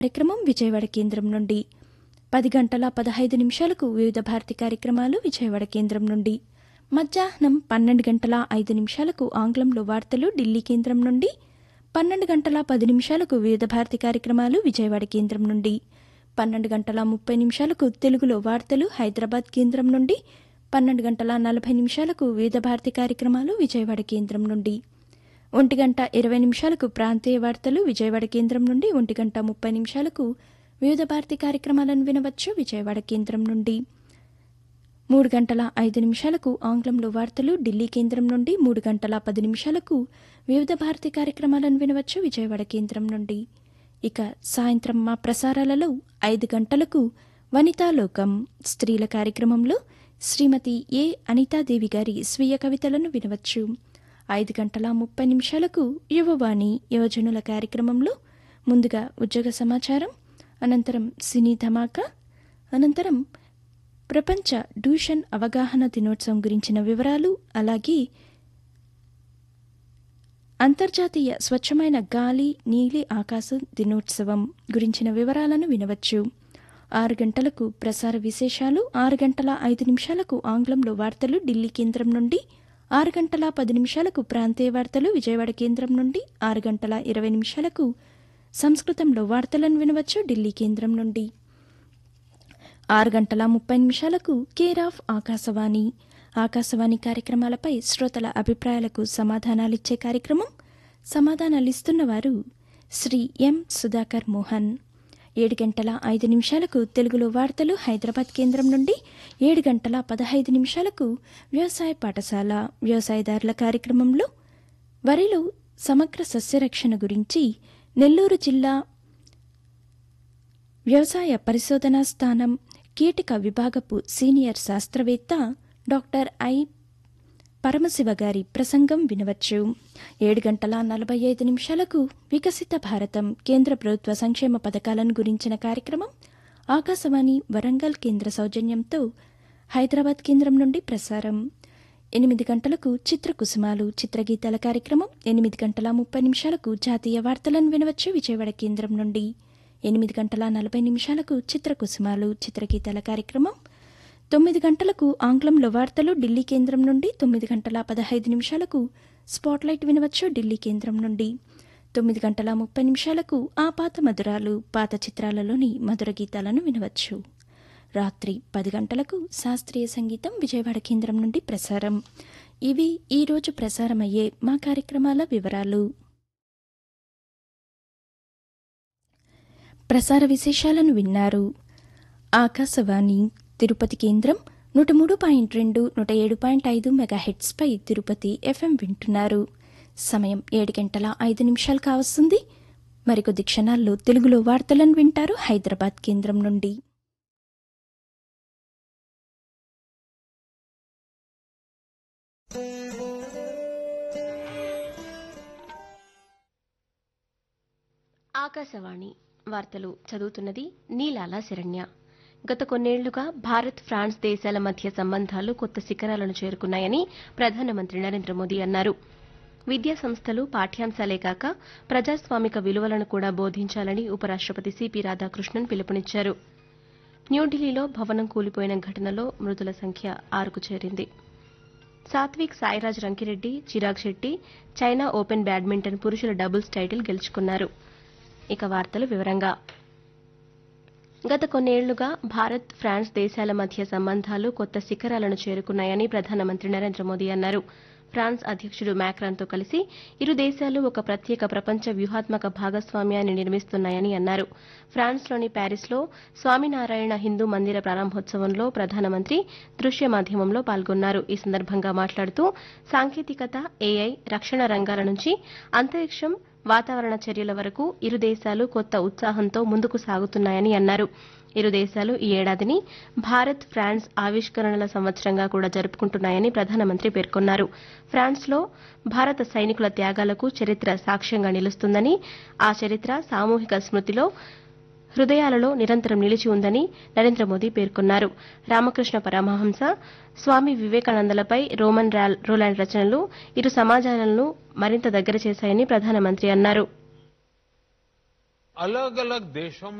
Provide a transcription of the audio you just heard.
కార్యక్రమం విజయవాడ కేంద్రం నుండి పది గంటల పదహైదు నిమిషాలకు వివిధ భారతి కార్యక్రమాలు విజయవాడ కేంద్రం నుండి మధ్యాహ్నం పన్నెండు గంటల ఐదు నిమిషాలకు ఆంగ్లంలో వార్తలు ఢిల్లీ కేంద్రం నుండి పన్నెండు గంటల పది నిమిషాలకు వివిధ భారతి కార్యక్రమాలు విజయవాడ కేంద్రం నుండి పన్నెండు గంటల ముప్పై నిమిషాలకు తెలుగులో వార్తలు హైదరాబాద్ కేంద్రం నుండి పన్నెండు గంటల నలభై నిమిషాలకు వివిధ భారతి కార్యక్రమాలు విజయవాడ కేంద్రం నుండి ఒంటి గంట ఇరవై నిమిషాలకు ప్రాంతీయ వార్తలు విజయవాడ కేంద్రం నుండి ఒంటి గంట ముప్పై నిమిషాలకు వివిధ భారతి కార్యక్రమాలను వినవచ్చు విజయవాడ కేంద్రం నుండి మూడు గంటల ఐదు నిమిషాలకు ఆంగ్లంలో వార్తలు ఢిల్లీ కేంద్రం నుండి మూడు గంటల పది నిమిషాలకు వివిధ భారతి కార్యక్రమాలను వినవచ్చు విజయవాడ కేంద్రం నుండి ఇక సాయంత్రం మా ప్రసారాలలో ఐదు గంటలకు వనితాలోకం స్త్రీల కార్యక్రమంలో శ్రీమతి ఏ అనితాదేవి గారి స్వీయ కవితలను వినవచ్చు ఐదు గంటల ముప్పై నిమిషాలకు యువవాణి యువజనుల కార్యక్రమంలో ముందుగా ఉద్యోగ సమాచారం అనంతరం సినీ ధమాకా అనంతరం ప్రపంచ ట్యూషన్ అవగాహన దినోత్సవం గురించిన వివరాలు అలాగే అంతర్జాతీయ స్వచ్ఛమైన గాలి నీలి ఆకాశం దినోత్సవం గురించిన వివరాలను వినవచ్చు ఆరు గంటలకు ప్రసార విశేషాలు ఆరు గంటల ఐదు నిమిషాలకు ఆంగ్లంలో వార్తలు ఢిల్లీ కేంద్రం నుండి ఆరు గంటల పది నిమిషాలకు ప్రాంతీయ వార్తలు విజయవాడ కేంద్రం నుండి ఆరు గంటల ఇరవై నిమిషాలకు సంస్కృతంలో వార్తలను వినవచ్చు ఢిల్లీ కేంద్రం నుండి ఆరు గంటల ముప్పై నిమిషాలకు కేర్ ఆఫ్ ఆకాశవాణి ఆకాశవాణి కార్యక్రమాలపై శ్రోతల అభిప్రాయాలకు సమాధానాలిచ్చే కార్యక్రమం సమాధానాలిస్తున్న వారు శ్రీ ఎం సుధాకర్ మోహన్ ఏడు గంటల ఐదు నిమిషాలకు తెలుగులో వార్తలు హైదరాబాద్ కేంద్రం నుండి ఏడు గంటల పదహైదు నిమిషాలకు వ్యవసాయ పాఠశాల వ్యవసాయదారుల కార్యక్రమంలో వరిలో సమగ్ర సస్యరక్షణ గురించి నెల్లూరు జిల్లా వ్యవసాయ పరిశోధనా స్థానం కీటక విభాగపు సీనియర్ శాస్త్రవేత్త డాక్టర్ ఐ పరమశివ గారి ప్రసంగం వినవచ్చు ఏడు గంటల నలభై ఐదు నిమిషాలకు వికసిత భారతం కేంద్ర ప్రభుత్వ సంక్షేమ పథకాలను గురించిన కార్యక్రమం ఆకాశవాణి వరంగల్ కేంద్ర సౌజన్యంతో హైదరాబాద్ కేంద్రం నుండి ప్రసారం ఎనిమిది గంటలకు చిత్రకుసుమాలు చిత్రగీతాల కార్యక్రమం ఎనిమిది గంటల ముప్పై నిమిషాలకు జాతీయ వార్తలను వినవచ్చు విజయవాడ కేంద్రం నుండి ఎనిమిది గంటల నలభై నిమిషాలకు చిత్రకుసుమాలు చిత్రగీతాల కార్యక్రమం తొమ్మిది గంటలకు ఆంగ్లంలో వార్తలు ఢిల్లీ కేంద్రం నుండి తొమ్మిది గంటల పదహైదు నిమిషాలకు స్పాట్లైట్ వినవచ్చు ఢిల్లీ కేంద్రం నుండి తొమ్మిది గంటల ముప్పై నిమిషాలకు ఆ పాత మధురాలు పాత చిత్రాలలోని మధుర గీతాలను వినవచ్చు రాత్రి పది గంటలకు శాస్త్రీయ సంగీతం విజయవాడ కేంద్రం నుండి ప్రసారం ఇవి ఈరోజు ప్రసారమయ్యే మా కార్యక్రమాల వివరాలు ప్రసార విశేషాలను విన్నారు ఆకాశవాణి తిరుపతి కేంద్రం నూట మూడు పాయింట్ రెండు నూట ఏడు పాయింట్ ఐదు మెగాహెట్స్పై తిరుపతి ఎఫ్ఎం వింటున్నారు సమయం ఏడు గంటల ఐదు నిమిషాలు కావస్తుంది మరికొద్ది క్షణాల్లో తెలుగులో వార్తలను వింటారు హైదరాబాద్ కేంద్రం నుండి ఆకాశవాణి వార్తలు చదువుతున్నది నీలాల శరణ్య గత కొన్నేళ్లుగా భారత్ ఫ్రాన్స్ దేశాల మధ్య సంబంధాలు కొత్త శిఖరాలను చేరుకున్నాయని ప్రధానమంత్రి నరేంద్ర మోదీ అన్నారు విద్యా సంస్థలు పాఠ్యాంశాలే కాక ప్రజాస్వామిక విలువలను కూడా బోధించాలని ఉపరాష్టపతి సిపి రాధాకృష్ణన్ పిలుపునిచ్చారు న్యూఢిల్లీలో భవనం కూలిపోయిన ఘటనలో మృతుల సంఖ్య ఆరుకు చేరింది Satwik Sairaj Rankireddy Chirag Shetty China open badminton పురుషుల డబుల్స్ టైటిల్ గెలుచుకున్నారు ఇక వార్తలు వివరంగా గత కొన్నేళ్లుగా భారత్ ఫ్రాన్స్ దేశాల మధ్య సంబంధాలు కొత్త శిఖరాలను చేరుకున్నాయని ప్రధానమంత్రి నరేంద్ర మోదీ అన్నారు ఫ్రాన్స్ అధ్యక్షుడు మ్యాక్రాన్తో కలిసి ఇరు దేశాలు ఒక ప్రత్యేక ప్రపంచ వ్యూహాత్మక భాగస్వామ్యాన్ని నిర్మిస్తున్నాయని అన్నారు ఫ్రాన్స్లోని ప్యారిస్లో స్వామినారాయణ హిందూ మందిర ప్రారంభోత్సవంలో ప్రధానమంత్రి దృశ్య మాధ్యమంలో పాల్గొన్నారు ఈ సందర్భంగా మాట్లాడుతూ సాంకేతికత ఏఐ రక్షణ రంగాల నుంచి అంతరిక్షం వాతావరణ చర్యల వరకు ఇరు దేశాలు కొత్త ఉత్సాహంతో ముందుకు సాగుతున్నాయని అన్నారు ఇరు దేశాలు ఈ ఏడాదిని భారత్ ఫ్రాన్స్ ఆవిష్కరణల సంవత్సరంగా కూడా జరుపుకుంటున్నాయని ప్రధానమంత్రి పేర్కొన్నారు ఫ్రాన్స్లో భారత సైనికుల త్యాగాలకు చరిత్ర సాక్ష్యంగా నిలుస్తుందని ఆ చరిత్ర సామూహిక స్మృతిలో హృదయాలలో నిరంతరం నిలిచి ఉందని నరేంద్ర మోదీ పేర్కొన్నారు రామకృష్ణ పరమహంస స్వామి వివేకానందలపై రోమన్ రోలాండ్ రచనలు ఇరు సమాజాలను మరింత దగ్గర చేశాయని ప్రధానమంత్రి అన్నారు अलग अलग देशों में